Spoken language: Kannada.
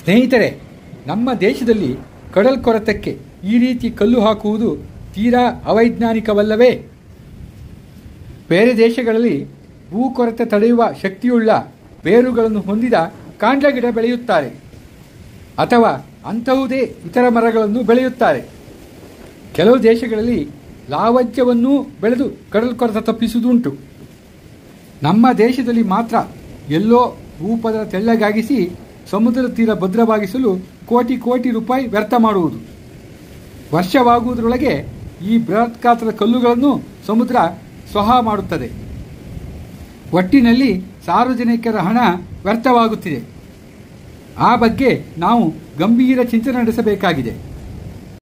ಸ್ನೇಹಿತರೆ ನಮ್ಮ ದೇಶದಲ್ಲಿ ಕಡಲ್ಕೊರೆತಕ್ಕೆ ಈ ರೀತಿ ಕಲ್ಲು ಹಾಕುವುದು ತೀರಾ ಅವೈಜ್ಞಾನಿಕವಲ್ಲವೇ ಬೇರೆ ದೇಶಗಳಲ್ಲಿ ಭೂಕೊರೆತ ತಡೆಯುವ ಶಕ್ತಿಯುಳ್ಳ ಬೇರುಗಳನ್ನು ಹೊಂದಿದ ಕಾಂಡ್ಲ ಗಿಡ ಬೆಳೆಯುತ್ತಾರೆ ಅಥವಾ ಅಂತಹುದೇ ಇತರ ಮರಗಳನ್ನು ಬೆಳೆಯುತ್ತಾರೆ ಕೆಲವು ದೇಶಗಳಲ್ಲಿ ಲಾವಜ್ಯವನ್ನೂ ಬೆಳೆದು ಕಡಲ್ಕೊರೆತ ತಪ್ಪಿಸುವುದುಂಟು ನಮ್ಮ ದೇಶದಲ್ಲಿ ಮಾತ್ರ ಎಲ್ಲೋ ಭೂಪದರ ತೆಳ್ಳಗಾಗಿಸಿ ಸಮುದ್ರ ತೀರ ಭದ್ರವಾಗಿಸಲು ಕೋಟಿ ಕೋಟಿ ರೂಪಾಯಿ ವ್ಯರ್ಥ ಮಾಡುವುದು ವರ್ಷವಾಗುವುದರೊಳಗೆ ಈ ಬೃಹತ್ ಗಾತ್ರದ ಕಲ್ಲುಗಳನ್ನು ಸಮುದ್ರ ಸ್ವಹ ಮಾಡುತ್ತದೆ ಒಟ್ಟಿನಲ್ಲಿ ಸಾರ್ವಜನಿಕರ ಹಣ ವ್ಯರ್ಥವಾಗುತ್ತಿದೆ ಆ ಬಗ್ಗೆ ನಾವು ಗಂಭೀರ ಚಿಂತನೆ ನಡೆಸಬೇಕಾಗಿದೆ